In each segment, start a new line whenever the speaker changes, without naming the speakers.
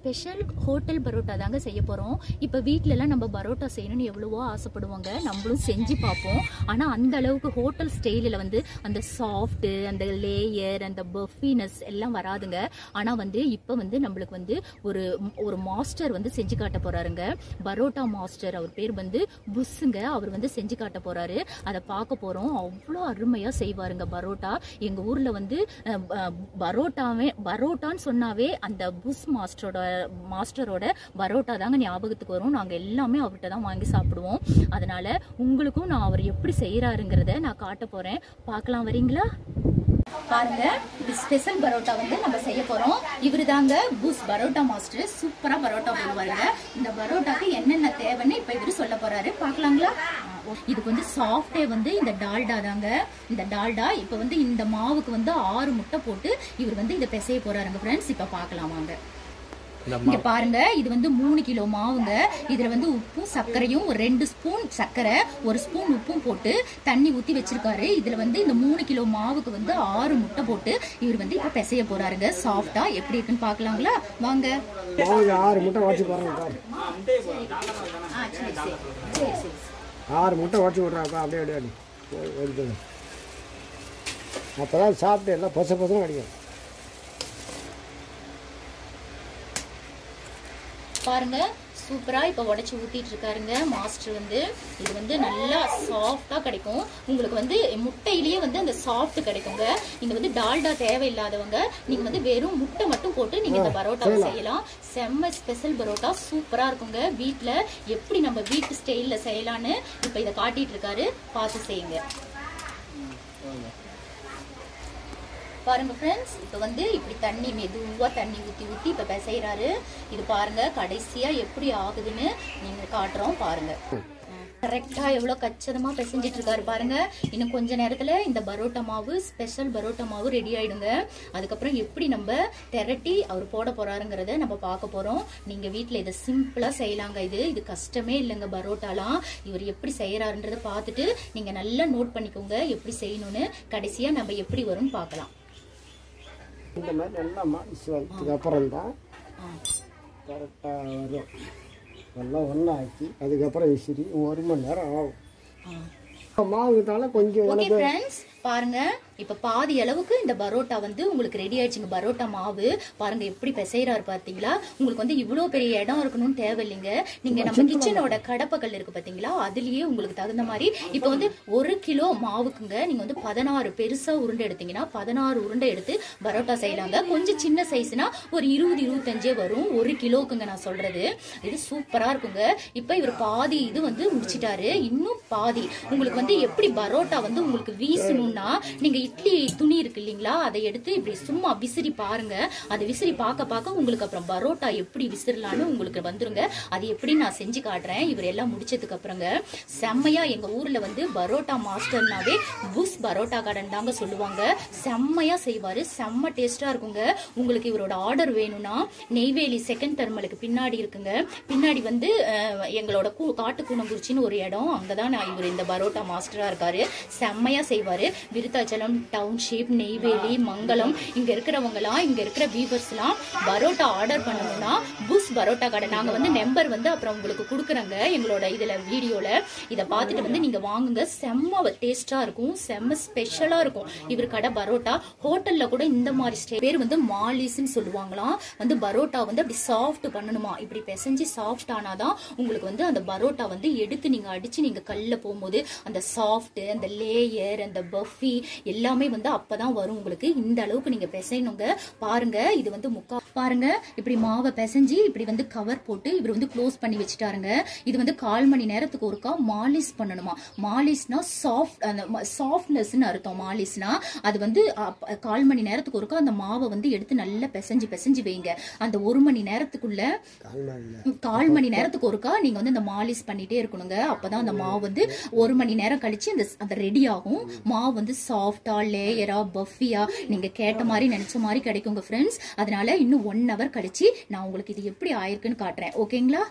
Special hotel parotta தாங்க செய்ய போகிறோம் இப்போ வீட்டிலலாம் நம்ம பரோட்டா செய்யணும்னு எவ்வளவோ ஆசைப்படுவாங்க நம்மளும் செஞ்சு பார்ப்போம் ஆனால் அந்த அளவுக்கு ஹோட்டல் ஸ்டைலில் வந்து அந்த சாஃப்ட்டு அந்த லேயர் அந்த பஃபினஸ் எல்லாம் வராதுங்க ஆனால் வந்து இப்போ வந்து நம்மளுக்கு வந்து ஒரு ஒரு மாஸ்டர் வந்து செஞ்சு காட்ட போறாருங்க பரோட்டா மாஸ்டர் அவர் பேர் வந்து புஷ்ஸுங்க அவர் வந்து செஞ்சு காட்ட போறாரு அதை பார்க்க போறோம் அவ்வளோ அருமையா செய்வாருங்க பரோட்டா எங்க ஊர்ல வந்து அஹ், ப- பரோட்டாவே பரோட்டான்னு சொன்னாவே அந்த புஷ் மாஸ்டரோட மாஸ்டரோட பரோட்டா தாங்க ஞாபகத்துக்கு வரும் நாங்க எல்லாமே அவர்கிட்ட தான் வாங்கி சாப்பிடுவோம் அதனால உங்களுக்கும் நான் அவர் எப்படி செய்யறாருங்கிறத நான் காட்ட போறேன் பார்க்கலாம் வரீங்களா பாருங்க இது ஸ்பெஷல் பரோட்டா வந்து நம்ம செய்ய போறோம் இவரு தாங்க பூஸ் பரோட்டா மாஸ்டர் சூப்பரா பரோட்டா போடுவாருங்க இந்த பரோட்டாக்கு என்னென்ன தேவைன்னு இப்ப இவரு சொல்ல போறாரு பார்க்கலாங்களா இதுக்கு வந்து சாஃப்டே வந்து இந்த டால்டா தாங்க இந்த டால்டா இப்ப வந்து இந்த மாவுக்கு வந்து ஆறு முட்டை போட்டு இவர் வந்து இதை பிசைய போறாருங்க ஃப்ரெண்ட்ஸ் இப்ப பார்க்கலாம் வாங்க இங்க பாருங்க இது வந்து மூணு கிலோ மாவுங்க இதுல வந்து உப்பும் சர்க்கரையும் ஒரு ரெண்டு ஸ்பூன் சர்க்கரை ஒரு ஸ்பூன் உப்பும் போட்டு தண்ணி ஊத்தி வச்சிருக்காரு இதுல வந்து இந்த மூணு கிலோ மாவுக்கு வந்து ஆறு முட்டை போட்டு இவர் வந்து இப்ப பிசைய போறாருங்க சாஃப்டா எப்படி இருக்குன்னு பாக்கலாங்களா வாங்க
மாவு ஆறு முட்டை உடச்சி போடுறாங்க பாரு
ஆ, சரி, சரி. சரி, சரி.
ஆறு முட்டை உடச்சி விட்றாப்பா அப்படியே அப்படியே அப்படி எடுத்து அப்போ தான் சாப்பிட்டு எல்லாம் பச பசங்க கிடைக்கும்
பாருங்க சூப்பரா இப்ப உடைச்சு ஊத்திட்டு இருக்காருங்க மாஸ்டர் வந்து இது வந்து நல்லா சாஃப்டா கிடைக்கும் உங்களுக்கு வந்து முட்டையிலேயே வந்து அந்த சாஃப்ட் கிடைக்குங்க நீங்க வந்து டால்டா தேவையில்லாதவங்க நீங்க வந்து வெறும் முட்டை மட்டும் போட்டு நீங்க இந்த பரோட்டாவை செய்யலாம் செம்ம ஸ்பெஷல் பரோட்டா சூப்பரா இருக்குங்க வீட்ல எப்படி நம்ம வீட்டு ஸ்டைல்ல செய்யலாம்னு இப்ப இதை காட்டிட்டு இருக்காரு பார்த்து செய்யுங்க பாருங்க ஃப்ரெண்ட்ஸ் இப்போ வந்து இப்படி தண்ணி மெதுவா தண்ணி ஊத்தி ஊத்தி இப்போ பிசைறாரு இது பாருங்க கடைசியா எப்படி ஆகுதுன்னு நீங்க காட்டுறோம் பாருங்க கரெக்டா எவ்வளவு கச்சிதமா பிசைஞ்சிட்டு இருக்காரு பாருங்க இன்னும் கொஞ்ச நேரத்துல இந்த பரோட்டா மாவு ஸ்பெஷல் பரோட்டா மாவு ரெடி ஆயிடுங்க அதுக்கப்புறம் எப்படி நம்ம திரட்டி அவர் போட போறாருங்கிறத நம்ம பார்க்க போறோம் நீங்க வீட்ல இதை சிம்பிளா செய்யலாங்க இது இது கஷ்டமே இல்லைங்க பரோட்டாலாம் இவர் எப்படி செய்யறாருன்றத பார்த்துட்டு நீங்க நல்லா நோட் பண்ணிக்கோங்க எப்படி செய்யணும்னு கடைசியா நம்ம எப்படி வரும்னு பார்க்கலாம்
இந்த மாதிரி எல்லாம் மாடிச்சு வந்ததுக்கு அப்புறம் தான்
ஆ.
கரெக்டாக வரும் எல்லாம் ஒன்றாக்கி அதுக்கப்புறம் விசிறி ஒரு மணி நேரம் ஆகும்
ஆ.
மாவுனால கொஞ்சம்
ஓகே
எனக்கு
ஃப்ரெண்ட்ஸ் பாருங்க இப்ப பாதி அளவுக்கு இந்த பரோட்டா வந்து உங்களுக்கு ரெடி ஆயிடுச்சுங்க பரோட்டா மாவு பாருங்க எப்படி பிசைறாரு பாத்தீங்களா உங்களுக்கு வந்து இவ்வளவு பெரிய இடம் இருக்கணும்னு தேவையில்லைங்க நீங்க நம்ம கிச்சனோட கடப்பக்கல் இருக்கு பாத்தீங்களா அதுலயே உங்களுக்கு தகுந்த மாதிரி இப்ப வந்து ஒரு கிலோ மாவுக்குங்க நீங்க வந்து பதினாறு பெருசா உருண்டை எடுத்தீங்கன்னா பதினாறு உருண்டை எடுத்து பரோட்டா செய்யலாங்க கொஞ்சம் சின்ன சைஸ்னா ஒரு இருபது இருபத்தஞ்சே வரும் ஒரு கிலோக்குங்க நான் சொல்றது இது சூப்பரா இருக்குங்க இப்ப இவர் பாதி இது வந்து முடிச்சிட்டாரு இன்னும் பாதி உங்களுக்கு வந்து எப்படி பரோட்டா வந்து உங்களுக்கு வீசணும்னா நீங்க இட்லி துணி இருக்கு இல்லைங்களா அதை எடுத்து இப்படி சும்மா விசிறி பாருங்க அதை விசிறி பார்க்க பார்க்க உங்களுக்கு அப்புறம் பரோட்டா எப்படி விசிறலான்னு உங்களுக்கு வந்துருங்க அது எப்படி நான் செஞ்சு காட்டுறேன் இவர் எல்லாம் முடிச்சதுக்கு அப்புறங்க செம்மையா எங்க ஊர்ல வந்து பரோட்டா மாஸ்டர்னாவே புஷ் பரோட்டா கடன் தாங்க சொல்லுவாங்க செம்மையா செய்வாரு செம்ம டேஸ்டா இருக்குங்க உங்களுக்கு இவரோட ஆர்டர் வேணும்னா நெய்வேலி செகண்ட் டெர்மலுக்கு பின்னாடி இருக்குங்க பின்னாடி வந்து அஹ், எங்களோட கூ காட்டுக்கூனங்குறிச்சின்னு ஒரு இடம் அங்கதான் நான் இவர் இந்த பரோட்டா மாஸ்டரா இருக்காரு செம்மையா செய்வாரு விருத்தாச்சலம் டவுன்ஷிப் நெய்வேலி மங்களம் இங்க இருக்கிறவங்கலாம் இங்க இருக்கிற வியூவர்ஸ்லாம் பரோட்டா ஆர்டர் பண்ணணும்னா புஷ் பரோட்டா கடை நாங்க வந்து நம்பர் வந்து அப்புறம் உங்களுக்கு கொடுக்குறோங்க எங்களோட இதுல வீடியோல இதை பார்த்துட்டு வந்து நீங்க வாங்குங்க செம்ம டேஸ்டா இருக்கும் செம்ம ஸ்பெஷலா இருக்கும் இவர் கடை பரோட்டா ஹோட்டல்ல கூட இந்த மாதிரி ஸ்டே பேர் வந்து மாலிஸ்ன்னு சொல்லுவாங்களாம் வந்து பரோட்டா வந்து அப்படி சாஃப்ட் பண்ணணுமா இப்படி பிசைஞ்சு சாஃப்ட் ஆனாதான் உங்களுக்கு வந்து அந்த பரோட்டா வந்து எடுத்து நீங்க அடிச்சு நீங்க கல்ல போகும்போது அந்த சாஃப்ட் அந்த லேயர் அந்த பஃபி எல்லாமே வந்து அப்பதான் வரும் உங்களுக்கு இந்த அளவுக்கு நீங்க பிசையணுங்க பாருங்க இது வந்து முக்கா பாருங்க இப்படி மாவை பிசைஞ்சு இப்படி வந்து கவர் போட்டு இவர் வந்து க்ளோஸ் பண்ணி வச்சுட்டாருங்க இது வந்து கால் மணி நேரத்துக்கு ஒருக்கா மாலிஷ் பண்ணணுமா மாலிஷ்னா சாஃப்ட் அந்த சாஃப்ட்னஸ்னு அர்த்தம் மாலிஷ்னா அது வந்து அப்ப- கால் மணி நேரத்துக்கு ஒருக்கா அந்த மாவை வந்து எடுத்து நல்லா பிசைஞ்சு பிசைஞ்சு வைங்க அந்த ஒரு மணி நேரத்துக்குள்ள
கால்மாரில்
கால் மணி நேரத்துக்கு ஒருக்கா நீங்க வந்து அந்த மாலிஷ் பண்ணிட்டே இருக்கணுங்க அப்பதான் அந்த மாவு வந்து ஒரு மணி நேரம் கழிச்சு அந்த அந்த ரெடி ஆகும் மாவு வந்து சாஃப்டா லேயரா பஃபியா நீங்க கேட்ட மாதிரி நினைச்ச மாதிரி கிடைக்குங்க ஃப்ரெண்ட்ஸ் அதனால இன்னும் ஒன் ஹவர் கழிச்சு நான் உங்களுக்கு இது எப்படி ஆயிருக்குன்னு காட்டுறேன் ஓகேங்களா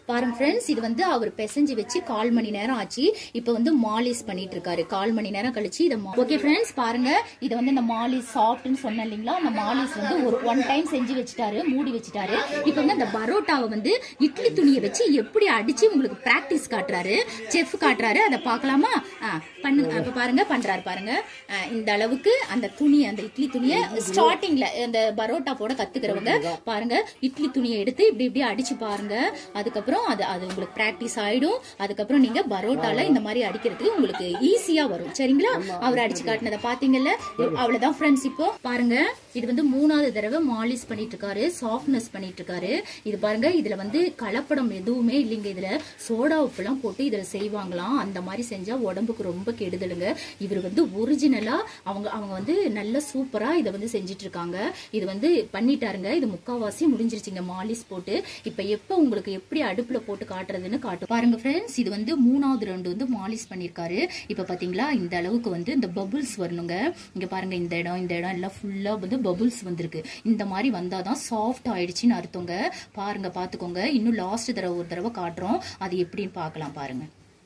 பாருங்க ஃப்ரெண்ட்ஸ் இது வந்து அவர் பிசைஞ்சு வச்சு கால் மணி நேரம் ஆச்சு இப்போ வந்து மாலிஷ் பண்ணிட்டு இருக்காரு கால் மணி நேரம் கழிச்சு இதை ஓகே ஃப்ரெண்ட்ஸ் பாருங்க இதை வந்து இந்த மாலிஷ் சாஃப்ட்னு சொன்னேன் இல்லைங்களா அந்த மாலிஷ் வந்து ஒரு ஒன் டைம் செஞ்சு வச்சுட்டாரு மூடி வச்சுட்டாரு இப்போ வந்து அந்த பரோட்டாவை வந்து இட்லி துணியை வச்சு எப்படி அடிச்சு உங்களுக்கு பிராக்டிஸ் காட்டுறாரு செஃப் காட்டுறாரு அதை பார்க்கலாமா ஆ, பண்ணுங்க அப்ப பாருங்க பண்றாரு பாருங்க ஆ, இந்த அளவுக்கு அந்த துணி அந்த இட்லி துணியை ஸ்டார்டிங்ல அந்த பரோட்டா போட கத்துக்கிறவங்க பாருங்க இட்லி துணியை எடுத்து இப்படி இப்படி அடிச்சு பாருங்க அதுக்கப்புறம் அது அது உங்களுக்கு பிராக்டிஸ் ஆயிடும் அதுக்கப்புறம் நீங்க பரோட்டால இந்த மாதிரி அடிக்கிறதுக்கு உங்களுக்கு ஈஸியா வரும் சரிங்களா அவர் அடிச்சு காட்டினதை பாத்தீங்கல்ல அவ்வளவுதான் ஃப்ரெண்ட்ஸ் இப்போ பாருங்க இது வந்து மூணாவது தடவை மாலிஷ் பண்ணிட்டு இருக்காரு சாஃப்ட்னஸ் பண்ணிட்டு இருக்காரு இது பாருங்க இதுல வந்து கலப்படம் எதுவுமே இல்லைங்க இதுல சோடா உப்புலாம் போட்டு இதுல செய்வாங்களாம் அந்த மாதிரி செஞ்சா உடம்புக்கு ரொம்ப கெடுதலுங்க இவர் வந்து ஒரிஜினலா அவங்க அவங்க வந்து நல்ல சூப்பரா இதை வந்து செஞ்சுட்டு இருக்காங்க இது வந்து பண்ணிட்டாருங்க இது முக்காவாசி முடிஞ்சிருச்சுங்க மாலிஷ் போட்டு இப்ப எப்ப உங்களுக்கு எப்படி அடுப்புல போட்டு காட்டுறதுன்னு காட்டும் பாருங்க ஃப்ரெண்ட்ஸ் இது வந்து மூணாவது ரவுண்டு வந்து மாலிஷ் பண்ணிருக்காரு இப்ப பாத்தீங்களா இந்த அளவுக்கு வந்து இந்த பபுள்ஸ் வரணுங்க இங்க பாருங்க இந்த இடம் இந்த இடம் எல்லாம் ஃபுல்லா வந்து பபுள்ஸ் வந்திருக்கு இந்த மாதிரி வந்தாதான் சாஃப்ட் ஆயிடுச்சுன்னு அர்த்தங்க பாருங்க பாத்துக்கோங்க இன்னும் லாஸ்ட் தடவை ஒரு தடவை காட்டுறோம் அது எப்படின்னு பார்க்கலாம் பாருங்க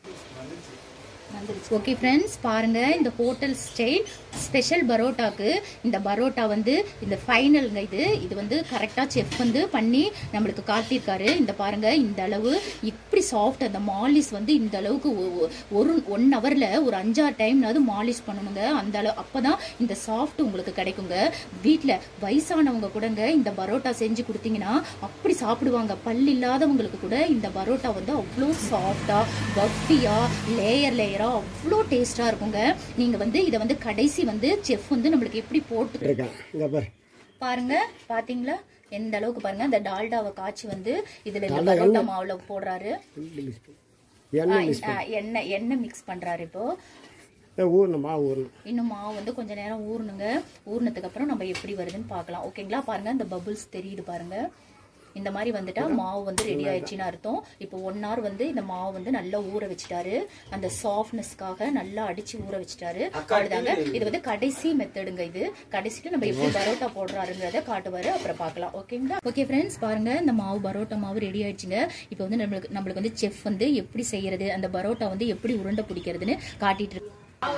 ஓகே ஃப்ரெண்ட்ஸ் பாருங்க இந்த ஹோட்டல் ஸ்டைல் ஸ்பெஷல் பரோட்டாக்கு இந்த பரோட்டா வந்து இந்த ஃபைனலுங்க இது இது வந்து கரெக்டாக செஃப் வந்து பண்ணி நம்மளுக்கு காட்டியிருக்காரு இந்த பாருங்க இந்த அளவு இப்படி சாஃப்ட் அந்த மாலிஷ் வந்து இந்த அளவுக்கு ஒ- ஒ- ஒரு ஒன் ஹவர்ல ஒரு அஞ்சாறு டைம்னாவது மாலிஷ் பண்ணணுங்க அந்த அளவு அப்பதான் இந்த சாஃப்ட் உங்களுக்கு கிடைக்குங்க வீட்டில் வயசானவங்க கூடங்க இந்த பரோட்டா செஞ்சு கொடுத்தீங்கன்னா அப்படி சாப்பிடுவாங்க பல் இல்லாதவங்களுக்கு கூட இந்த பரோட்டா வந்து அவ்வளோ சாஃப்டா பஃபியா லேயர் லேயரா அவ்வளோ டேஸ்டா இருக்குங்க நீங்க வந்து இதை வந்து கடைசி வந்து செஃப் வந்து நம்மளுக்கு எப்படி போட்டு
இருக்கேன் இங்கே பாரு
பாருங்க பாத்தீங்களா எந்த அளவுக்கு பாருங்க அந்த டால்டாவை காய்ச்சி வந்து இதுல இந்த பரோட்டா மாவுல போடுறாரு
எண்ணெய் மிஸ்
ஆ, எண்ணெய் எண்ணெய் மிக்ஸ் பண்றாரு இப்போ
ஊறணும் மாவு ஊறணும்
இன்னும் மாவு வந்து கொஞ்ச நேரம் ஊறணுங்க ஊறினதுக்கு அப்புறம் நம்ம எப்படி வருதுன்னு பார்க்கலாம் ஓகேங்களா பாருங்க இந்த பபுள்ஸ் தெரியுது பாருங்க இந்த மாதிரி வந்துட்டா மாவு வந்து ரெடி ஆயிடுச்சுன்னு அர்த்தம் இப்போ ஒன் hour வந்து இந்த மாவு வந்து நல்லா ஊற வச்சுட்டாரு அந்த சாஃப்ட்னஸ்க்காக நல்லா அடிச்சு ஊற வச்சுட்டாரு அவ்வளவுதாங்க இது வந்து கடைசி மெத்தடுங்க இது கடைசியில நம்ம எப்படி பரோட்டா போடுறாருங்கிறத காட்டுவாரு அப்புறம் பார்க்கலாம் ஓகேங்களா ஓகே ஃப்ரெண்ட்ஸ் பாருங்க இந்த மாவு பரோட்டா மாவு ரெடி ஆயிடுச்சுங்க இப்போ வந்து நம்மளுக்கு நம்மளுக்கு வந்து செஃப் வந்து எப்படி செய்யறது அந்த பரோட்டா வந்து எப்படி உருண்டை பிடிக்கிறதுன்னு காட்டிட்டு இருக்கு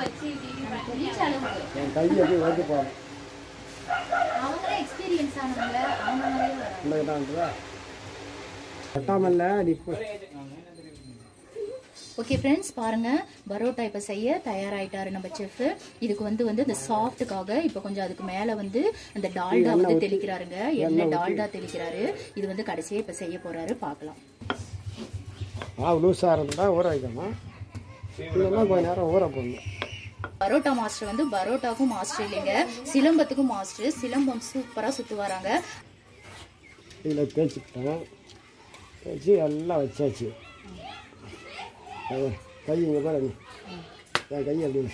என் கை எப்படி வந்து போகிறேன்
அவங்க எக்ஸ்பீரியன்ஸ் ஆனவங்க அவங்க மாதிரியே வராங்க
இந்த கிட்டான்றதா கட்டாமல்ல நீ இப்போ
ஓகே ஃப்ரெண்ட்ஸ் பாருங்க பரோட்டா இப்போ செய்ய தயாராயிட்டாரு நம்ம செஃப் இதுக்கு வந்து வந்து இந்த சாஃப்ட்டுக்காக இப்போ கொஞ்சம் அதுக்கு மேலே வந்து அந்த டால்டா வந்து தெளிக்கிறாருங்க எண்ணெய் டால்டா தெளிக்கிறாரு இது வந்து கடைசியா இப்போ செய்ய போறாரு பார்க்கலாம்
மாவு லூஸாக இருந்தால் ஊற வைக்கணும் இல்லைன்னா கொஞ்ச நேரம் ஊற போடணும்
பரோட்டா மாஸ்டர் வந்து பரோட்டாக்கும் மாஸ்டர் இல்லைங்க சிலம்பத்துக்கும் மாஸ்டர் சிலம்பம் சூப்பரா சுத்து வராங்க
இதில் தேய்ச்சிக்கிட்டேன் தேய்ச்சி எல்லாம் வச்சாச்சு அது கை இங்கே பாரு நீ என் கை அப்படி வை.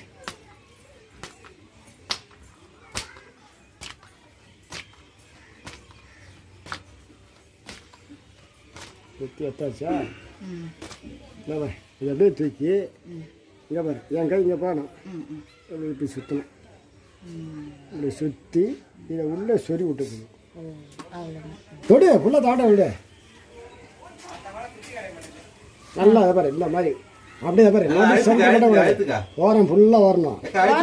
சுற்றி எத்தாச்சா இங்கே பாரு இது அப்படியே தூக்கி இங்கே பாரு என் கை இங்கே போகணும் அப்படி இப்படி சுற்றணும் இப்படி சுற்றி இதை உள்ளே சொறி விட்டுக்கணும் தொடு ஃபுல்லாக தாண்ட விடு நல்லா இதை பாரு இந்த மாதிரி அப்படியே இதை பாரு நம்ம சொந்த கிட்ட விடாது ஓரம் ஃபுல்லாக வரணும்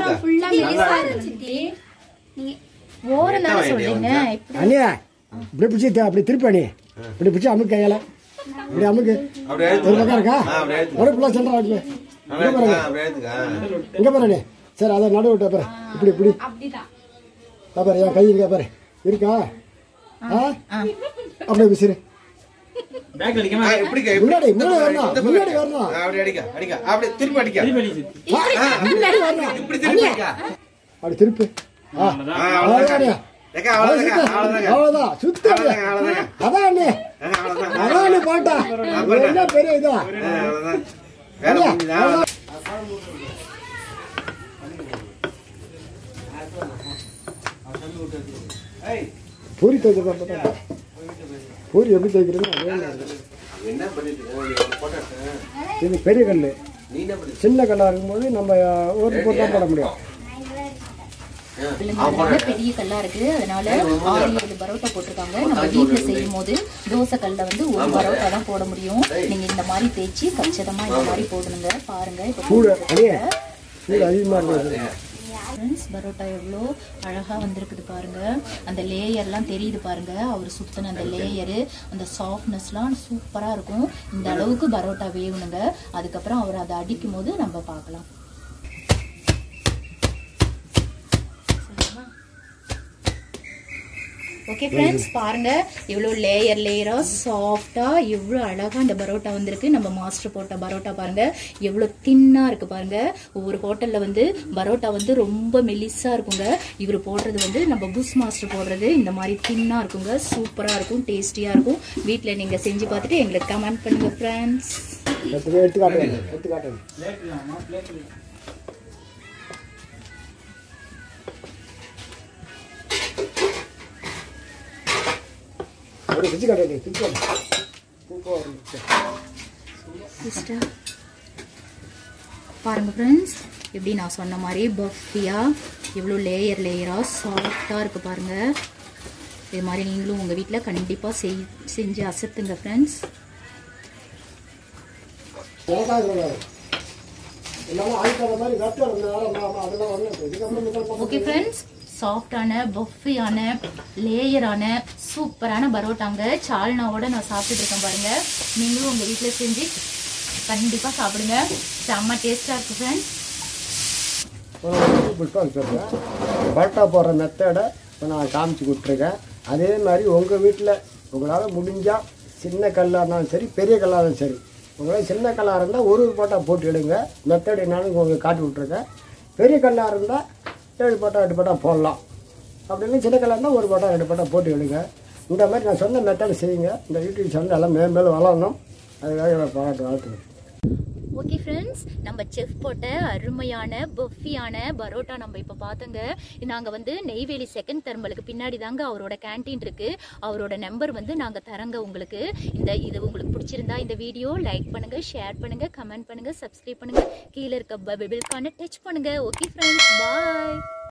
ஓரம் தானே சொல்றீங்க
அண்ணியா இப்படி பிடிச்சி த- அப்படி திருப்பி அணி இப்படி பிடிச்சி அமுக்கு கையால இப்படி அமுக்கு
அப்படியே
ஒரு பக்கம் இருக்கா
ஆ, அப்படியே எடுத்து.
ஒரு ஃபுல்லாக சென்டர் ஆகல
அப்படியே எடுத்துக்க, அப்படியே எடுத்துக்க.
இங்கே பாரு அண்ணே சரி அதை நடு விட்ட பாரு இப்படி இப்படி இதோ பாரு என் கை இங்கே பாரு இருக்கா ஆ அப்படியே விசிறு
ஆ, இப்படிக்க, இப்படி.
முன்னாடி முன்னாடி வரணும்
இந்த
முன்னாடி
பக்கம்.
வரணும்
ஆ, அப்படியே அடிக்க, அடிக்க. அப்படியே திருப்பி அடிக்க.
ஆ, முன்னாடி வரணும்
இப்படி திருப்பி அடிக்க.
அப்படி திருப்பி ஆ
ஆ, அவ்வளவுதான்.
அவ்வளோதானே
ஏக்கா, அவ்வளவுதாங்க, அவ்வளவுதாங்க.
அவ்வளோதான் சுத்த
அவ்வளவுதாங்க, அவ்வளவுதாங்க.
அதான் அண்ணே
ஆ, அவ்வளவுதான்.
அதான் அண்ணே பாட்டா என்ன பெரிய இதா
ஆ, அவ்வளவுதான். வேலை முடிஞ்சுதா?
பூரி தைக்கிறதா பூரி எப்படி தைக்கிறதுன்னு அதே மாதிரி தான்.
என்ன பண்ணிட்டு இருக்க? போட்டோ எடுத்து.
இது பெரிய கல்
நீ என்ன பண்ணிட்டு
சின்ன கல்லாக இருக்கும்போது நம்ம ஒரு போட்டு தான் போட முடியும்
பிள்ளைங்க பெரிய கல்லா இருக்கு அதனால ஆறு ஏழு பரோட்டா போட்டிருக்காங்க நம்ம வீட்டுல செய்யும் போது தோசை கல்ல வந்து ஒரு பரோட்டா தான் போட முடியும் நீங்க இந்த மாதிரி தேய்ச்சி கச்சிதமா இந்த மாதிரி போடணுங்க பாருங்க இப்ப
சூடு அடியே சூடு அதிகமாக இருக்குது
ஃப்ரெண்ட்ஸ் பரோட்டா எவ்வளோ அழகா வந்திருக்குது பாருங்க அந்த லேயர்லாம் தெரியுது பாருங்க அவர் சுத்தின அந்த லேயரு அந்த சாஃப்ட்னஸ்லாம் சூப்பரா இருக்கும் இந்த அளவுக்கு பரோட்டா வேகணுங்க அதுக்கப்புறம் அவர் அதை அடிக்கும் போது நம்ம பார்க்கலாம் ஓகே ஃப்ரெண்ட்ஸ் பாருங்க எவ்வளோ லேயர் லேயரா சாஃப்டா எவ்வளோ அழகா இந்த பரோட்டா வந்திருக்கு நம்ம மாஸ்டர் போட்ட பரோட்டா பாருங்க எவ்வளோ தின்னா இருக்கு பாருங்க ஒவ்வொரு ஹோட்டல்ல வந்து பரோட்டா வந்து ரொம்ப மெலிசா இருக்குங்க இவர் போடுறது வந்து நம்ம புஷ் மாஸ்டர் போடுறது இந்த மாதிரி தின்னா இருக்குங்க சூப்பரா இருக்கும் டேஸ்டியா இருக்கும் வீட்டில் நீங்க செஞ்சு பார்த்துட்டு எங்களுக்கு கமெண்ட் பண்ணுங்க ஃப்ரெண்ட்ஸ்
எடுத்து எடுத்து காட்டுங்க எடுத்து காட்டுங்க ஒரு பிச்சு காட்டுங்க பிச்சு காட்டு தூக்கம் வந்துச்சு.
சிஸ்டர் பாருங்க ஃப்ரெண்ட்ஸ் எப்படி நான் சொன்ன மாதிரி பஃபியா எவ்வளோ லேயர் லேயராக சாஃப்டாக இருக்கு பாருங்க இது மாதிரி நீங்களும் உங்கள் வீட்டில் கண்டிப்பாக செய் செஞ்சு அசத்துங்க ஃப்ரெண்ட்ஸ்
எனக்காக சொல்றாரு எல்லாமே ஆயிட்டாத மாதிரி வெட்டல் இருந்தனால அதெல்லாம் ஒன்றும் இதுக்கப்புறம் முதல்
ஓகே ஃப்ரெண்ட்ஸ் சாஃப்டான பஃபியான லேயரான சூப்பரான பரோட்டாங்க சால்னாவோட நான் சாப்பிட்டுட்டு இருக்கேன் பாருங்க நீங்களும் உங்கள் வீட்டில் செஞ்சு கண்டிப்பாக சாப்பிடுங்க செம்ம டேஸ்ட்டாக இருக்கு ஃப்ரெண்ட்ஸ்
புஷ்பாங்க பேசுகிறேன் பரோட்டா போடுற மெத்தடை இப்போ நான் காமிச்சு கொடுத்துருக்கேன் அதே மாதிரி உங்கள் வீட்டில் உங்களால் முடிஞ்சால் சின்ன கல்லாக இருந்தாலும் சரி பெரிய கல்லாக இருந்தாலும் சரி உங்களால் சின்ன கல்லாக இருந்தால் ஒரு பரோட்டா போட்டு எடுங்க மெத்தட் என்னன்னு உங்களுக்கு காட்டி விட்ருக்கேன் பெரிய கல்லாக இருந்தால் ஏழு பரோட்டா எட்டு பரோட்டா போடலாம் அப்படின்னு சின்ன கல்லாக இருந்தால் ஒரு பரோட்டா ரெண்டு பரோட்டா போட்டு எடுங்க இந்த மாதிரி நான் சொன்ன மெத்தட் செய்யுங்க இந்த யூடியூப் சேனல் எல்லாம் மேலும் மேலும் வளரணும் அதுக்காக பாராட்டு வாழ்த்துக்கிறேன்
ஓகே ஃப்ரெண்ட்ஸ் நம்ம செஃப் போட்ட அருமையான பஃபியான பரோட்டா நம்ம இப்போ பார்த்தோங்க நாங்கள் வந்து நெய்வேலி செகண்ட் தெர்மலுக்கு பின்னாடி தாங்க அவரோட கேண்டீன் இருக்கு அவரோட நம்பர் வந்து நாங்கள் தரங்க உங்களுக்கு இந்த இது உங்களுக்கு பிடிச்சிருந்தா இந்த வீடியோ லைக் பண்ணுங்க ஷேர் பண்ணுங்க கமெண்ட் பண்ணுங்க சப்ஸ்கிரைப் பண்ணுங்க கீழே இருக்க பெபிள்கான டச் பண்ணுங்க ஓகே ஃப்ரெண்ட்ஸ் பாய்